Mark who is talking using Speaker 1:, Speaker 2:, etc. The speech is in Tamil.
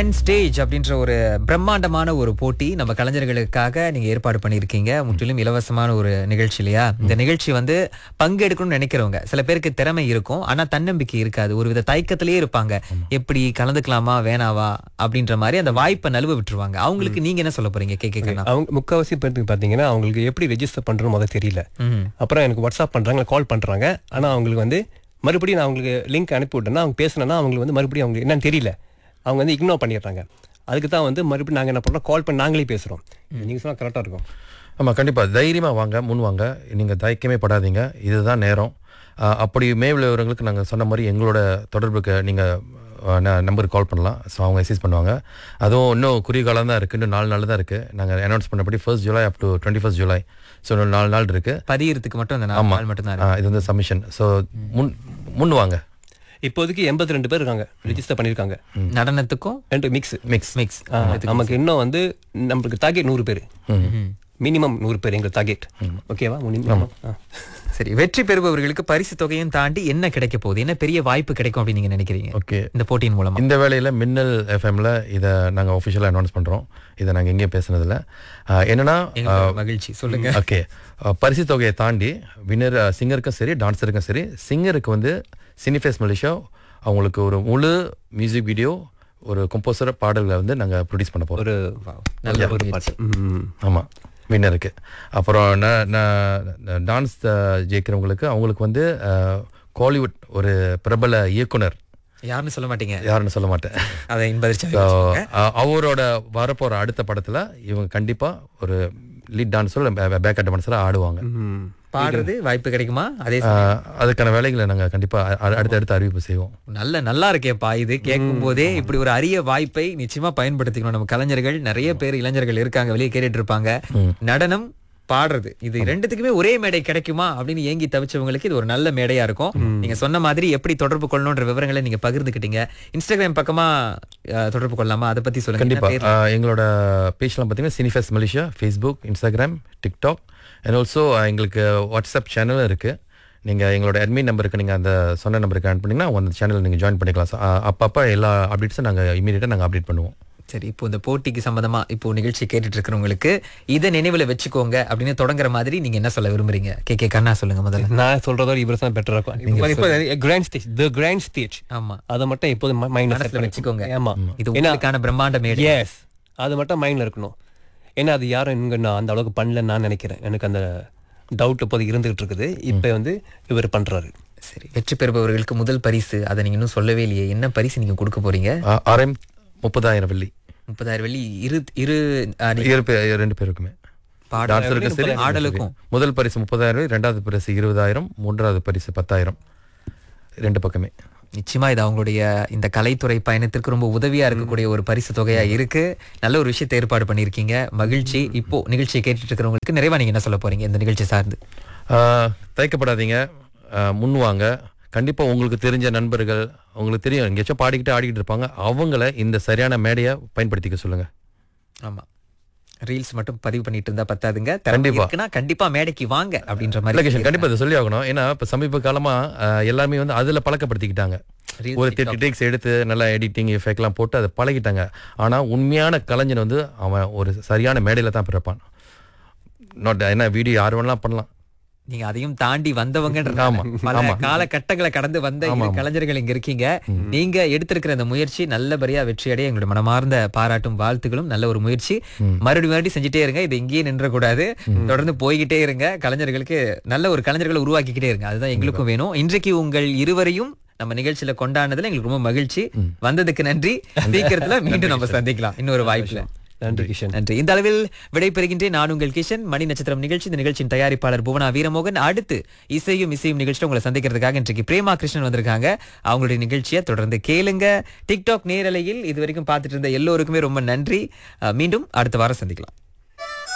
Speaker 1: கிராண்ட் ஸ்டேஜ் அப்படின்ற ஒரு பிரம்மாண்டமான ஒரு போட்டி நம்ம கலைஞர்களுக்காக நீங்க ஏற்பாடு பண்ணியிருக்கீங்க முற்றிலும் இலவசமான ஒரு நிகழ்ச்சி இல்லையா இந்த நிகழ்ச்சி வந்து பங்கெடுக்கணும்னு நினைக்கிறவங்க சில பேருக்கு திறமை இருக்கும் ஆனா தன்னம்பிக்கை இருக்காது ஒரு வித தயக்கத்திலேயே இருப்பாங்க எப்படி கலந்துக்கலாமா வேணாவா அப்படின்ற மாதிரி அந்த வாய்ப்பை நழுவ விட்டுருவாங்க அவங்களுக்கு நீங்க என்ன சொல்ல போறீங்க கே கே கண்ணா
Speaker 2: அவங்க முக்கால்வாசி பேருக்கு பார்த்தீங்கன்னா அவங்களுக்கு எப்படி ரெஜிஸ்டர் பண்ணுறோன்னு முதல்ல தெரியல
Speaker 1: ம்.
Speaker 2: அப்புறம் எனக்கு வாட்ஸ்அப் பண்ணுறாங்க கால் பண்ணுறாங்க ஆனால் அவங்களுக்கு வந்து மறுபடியும் நான் அவங்களுக்கு லிங்க் அனுப்பி விட்டேன்னா அவங்க பேசுனேன்னா அவங்களுக்கு வந்து மறுபடியும் அவங்களுக்கு என்னன்னு தெரியல அவங்க வந்து இக்னோர் பண்ணிடுறாங்க அதுக்கு தான் வந்து மறுபடியும் நாங்கள் என்ன பண்ணுறோம் கால் பண்ணி நாங்களே பேசுகிறோம் நீங்கள் சொன்னால் கரெக்டாக இருக்கும்
Speaker 3: ஆமாம் கண்டிப்பாக தைரியமாக வாங்க முன் வாங்க நீங்கள் தயக்கமே படாதீங்க இதுதான் நேரம் ஆஹ் அப்படி மேவிலவர்களுக்கு நாங்கள் சொன்ன மாதிரி எங்களோட தொடர்புக்கு நீங்கள் நம்பருக்கு கால் பண்ணலாம் ஸோ அவங்க எக்ஸைஸ் பண்ணுவாங்க அதுவும் இன்னும் குறுகிய காலம் தான் இருக்குது இன்னும் நாலு நாள் தான் இருக்குது நாங்கள் அனௌன்ஸ் பண்ணபடி first July up to twenty first July so இன்னும் நாலு நாள் இருக்குது
Speaker 1: பதியறதுக்கு மட்டும் அந்த நாலு
Speaker 3: ஆமாம்
Speaker 1: நாள் மட்டும் தான்
Speaker 3: இது வந்து சப்மிஷன் ஸோ முன் முன் வாங்க
Speaker 2: இப்போதைக்கு எண்பத்தி ரெண்டு பேர் இருக்காங்க ரெஜிஸ்டர் பண்ணியிருக்காங்க
Speaker 1: நடனத்துக்கும்
Speaker 2: ரெண்டு மிக்ஸ்
Speaker 3: மிக்ஸ்
Speaker 1: மிக்ஸ்
Speaker 2: நமக்கு இன்னும் வந்து நம்மளுக்கு டார்கெட் நூறு பேர் மினிமம் நூறு பேர் எங்களுக்கு டார்கெட் ஓகேவா மினிமம்
Speaker 1: சரி வெற்றி பெறுபவர்களுக்கு பரிசு தொகையும் தாண்டி என்ன கிடைக்க போகுது என்ன பெரிய வாய்ப்பு கிடைக்கும் அப்படின்னு நீங்க நினைக்கிறீங்க
Speaker 3: ஓகே
Speaker 1: இந்த போட்டியின் மூலமா
Speaker 3: இந்த வேளையில் மின்னல் எஃப்எம்ல இதை நாங்கள் ஒஃபிஷியலாக அனௌன்ஸ் பண்ணுறோம் இதை நாங்கள் எங்கேயும் பேசுனதில்ல ஆஹ் என்னன்னா
Speaker 1: எங்களுக்கு ஒரு மகிழ்ச்சி சொல்லுங்க
Speaker 3: ஓகே பரிசு தொகையை தாண்டி வின்னர் சிங்கருக்கும் சரி டான்ஸருக்கும் சரி சிங்கருக்கு வந்து சினிஃபேஸ் மலேசியா அவங்களுக்கு ஒரு முழு மியூசிக் வீடியோ ஒரு கம்போசர் பாடல்களை வந்து நாங்கள் ப்ரொடியூஸ் பண்ண போகிறோம்
Speaker 2: ஒரு
Speaker 1: நல்ல
Speaker 2: ஒரு பாட்டு ம்.
Speaker 3: ஆமாம் வின்னருக்கு அப்புறம் நான் நான் டான்ஸ் ஜெயிக்கிறவங்களுக்கு அவங்களுக்கு வந்து காலிவுட் ஒரு பிரபல இயக்குனர்
Speaker 1: யாருன்னு சொல்ல மாட்டீங்க
Speaker 3: யாருன்னு சொல்ல மாட்டேன்
Speaker 1: அதை இன்பதிர்ச்சி
Speaker 3: So, அ- அவரோட வரப்போற அடுத்த படத்துல இவங்க கண்டிப்பா ஒரு லீட் டான்ஸர் பேக் டான்ஸரா ஆடுவாங்க
Speaker 2: ம்.
Speaker 1: பாடுறது வாய்ப்பு கிடைக்குமா அதே
Speaker 3: அ, அதுக்கான வேலைகளை நாங்க கண்டிப்பா அ- அ- அடுத்தடுத்து அறிவிப்பு செய்வோம்
Speaker 1: நல்ல நல்லா இருக்கேப்பா இது கேட்கும் போதே இப்படி ஒரு அரிய வாய்ப்பை நிச்சயமா பயன்படுத்திக்கணும் நம்ம கலைஞர்கள் நிறைய பேர் இளைஞர்கள் இருக்காங்க வெளியே கேட்டுட்டு இருப்பாங்க நடனம் பாடுறது இது ரெண்டுத்துக்குமே ஒரே மேடை கிடைக்குமா அப்படின்னு ஏங்கி தவிச்சவங்களுக்கு இது ஒரு நல்ல மேடையா இருக்கும் நீங்க சொன்ன மாதிரி எப்படி தொடர்பு கொள்ளணும்ன்ற விவரங்களை நீங்க பகிர்ந்துக்கிட்டீங்க இன்ஸ்டாகிராம் பக்கமா அஹ், தொடர்பு கொள்ளலாமா அதை பத்தி சொல்லுங்க
Speaker 3: கண்டிப்பா
Speaker 1: என்ன பேர்?
Speaker 3: அ, எங்களோட பேஜ்லாம் பார்த்தீங்கன்னா Cinefest Malaysia Facebook Instagram TikTok and also எங்களுக்கு வாட்ஸ்அப் சேனலும் இருக்கு நீங்க எங்களோட அட்மின் நம்பருக்கு நீங்க அந்த சொன்ன நம்பருக்கு ஆட் பண்ணீங்கன்னா அந்த சேனல் நீங்க ஜாயின் பண்ணிக்கலாம் So, அ, அப்பப்ப எல்லா அப்டேட்ஸும் நாங்க இமீடியட்டா நாங்க அப்டேட் பண்ணுவோம்
Speaker 1: சரி இப்போ இந்த போட்டிக்கு சம்பந்தமா இப்போ நிகழ்ச்சி கேட்டுட்டு இருக்கிறவங்களுக்கு இதை நினைவுல வச்சுக்கோங்க அப்படின்னு தொடங்குற மாதிரி நீங்க என்ன சொல்ல விரும்புறீங்க கே கே கண்ணா சொல்லுங்க முதல்ல
Speaker 2: நான் சொல்றதோட இவர் தான் பெட்டரா இருக்கும் இப்போ grand stage the grand stage
Speaker 1: ஆமா
Speaker 2: அதை மட்டும் எப்போதும் மைண்ட்ல செட்
Speaker 1: மனசுல
Speaker 2: பண்ணி
Speaker 1: வச்சுக்கோங்க.
Speaker 2: ஆமா
Speaker 1: இது
Speaker 2: ஏன்னா
Speaker 1: உங்களுக்கான பிரம்மாண்ட மேடை
Speaker 2: எஸ் அது மட்டும் மைண்ட்ல இருக்கணும் ஏன்னா அது யாரும் இங்க நான் அந்த அளவுக்கு பண்ணலன்னு நான் நினைக்கிறேன் எனக்கு அந்த டவுட் இப்போது இருந்துகிட்டு இருக்குது இப்போ வந்து இவர் பண்றாரு
Speaker 1: சரி வெற்றி பெறுபவர்களுக்கு முதல் பரிசு அதை நீங்க இன்னும் சொல்லவே இல்லையே என்ன பரிசு நீங்க கொடுக்க போறீங்க
Speaker 3: அ, ஆர்எம் முப்பதாயிரம் வெள்ளி
Speaker 1: முப்பதாயிரம் வெள்ளி இரு இரு ஆ, நீ-
Speaker 3: இரு பேர் ரெண்டு பேருக்குமே
Speaker 1: பாடல்
Speaker 3: டான்ஸருக்கும் சரி
Speaker 1: ஆடலுக்கும்
Speaker 3: முதல் பரிசு முப்பதாயிரம் ரெண்டாவது பரிசு இருபதாயிரம் மூன்றாவது பரிசு பத்தாயிரம் ரெண்டு பக்கமே
Speaker 1: நிச்சயமா இது அவங்களுடைய இந்த கலைத்துறை பயணத்திற்கு ரொம்ப உதவியா இருக்கக்கூடிய ஒரு பரிசு தொகையா இருக்கு நல்ல ஒரு விஷயத்தை ஏற்பாடு பண்ணியிருக்கீங்க மகிழ்ச்சி இப்போ நிகழ்ச்சியை கேட்டுட்டு இருக்கிறவங்களுக்கு நிறைவா நீங்க என்ன சொல்ல போறீங்க இந்த நிகழ்ச்சி சார்ந்து
Speaker 3: ஆஹ், தயக்கப்படாதீங்க ஆஹ், முன் வாங்க கண்டிப்பா உங்களுக்கு தெரிஞ்ச நண்பர்கள் உங்களுக்கு தெரியும் எங்கேயாச்சும் பாடிக்கிட்டு ஆடிக்கிட்டு இருப்பாங்க அவங்கள இந்த சரியான மேடையை பயன்படுத்திக்க சொல்லுங்க
Speaker 1: ஆமா ரீல்ஸ் மட்டும் பதிவு பண்ணிட்டு இருந்தா பத்தாதுங்க திறமை
Speaker 3: கண்டிப்பா.
Speaker 1: இருக்குன்னா கண்டிப்பா மேடைக்கு வாங்க அப்படின்ற
Speaker 3: இல்ல
Speaker 1: மாதிரி
Speaker 3: கிஷன் கண்டிப்பா இதை சொல்லி ஆகணும் ஏன்னா இப்ப சமீப காலமா ஆஹ், எல்லாருமே வந்து அதுல பழக்கப்படுத்திக்கிட்டாங்க
Speaker 1: Reels,
Speaker 3: ஒரு தேர்ட்டி டேக்ஸ் எடுத்து நல்லா எடிட்டிங் எஃபெக்ட்லாம் போட்டு அதை பழகிட்டாங்க ஆனா உண்மையான கலைஞன் வந்து அவன் ஒரு சரியான மேடையில தான் பிறப்பான் நாட் என்ன வீடியோ யார் வேணாலும் பண்ணலாம்
Speaker 1: நீங்க அதையும் தாண்டி வந்தவங்க
Speaker 3: ஆமா,
Speaker 1: பல
Speaker 3: ஆமா.
Speaker 1: காலகட்டங்களை கடந்து வந்த இரு கலைஞர்கள் இங்க இருக்கீங்க நீங்க எடுத்திருக்கிற இந்த முயற்சி நல்லபடியா வெற்றியடைய எங்களுடைய மனமார்ந்த பாராட்டும் வாழ்த்துகளும் நல்ல ஒரு முயற்சி மறுபடியும் மறுபடியும் செஞ்சுட்டே இருங்க இது இங்கேயே நின்ற கூடாது தொடர்ந்து போய்கிட்டே இருங்க கலைஞர்களுக்கு நல்ல ஒரு கலைஞர்களை உருவாக்கிக்கிட்டே இருங்க அதுதான் எங்களுக்கும் வேணும் இன்றைக்கு உங்கள் இருவரையும் நம்ம நிகழ்ச்சியில கொண்டாடுனதுல எங்களுக்கு ரொம்ப மகிழ்ச்சி வந்ததுக்கு நன்றி சீக்கிரத்துல மீண்டும் நம்ம சந்திக்கலாம் இன்னொரு வாய்ப்புல
Speaker 2: நன்றி கிஷன்
Speaker 1: நன்றி இந்த அளவில் விடைபெறுகின்றேன் நான் உங்கள் கிஷன் மணி நட்சத்திரம் நிகழ்ச்சி இந்த நிகழ்ச்சியின் தயாரிப்பாளர் புவனா வீரமோகன் அடுத்து இசையும் இசையும் நிகழ்ச்சியில் உங்களை சந்திக்கிறதுக்காக இன்றைக்கு பிரேமா கிருஷ்ணன் வந்திருக்காங்க அவங்களுடைய நிகழ்ச்சியை தொடர்ந்து கேளுங்க டிக்டாக் நேரலையில் இது வரைக்கும் பார்த்துட்டு இருந்த எல்லோருக்குமே ரொம்ப நன்றி அஹ் மீண்டும் அடுத்த வாரம் சந்திக்கலாம்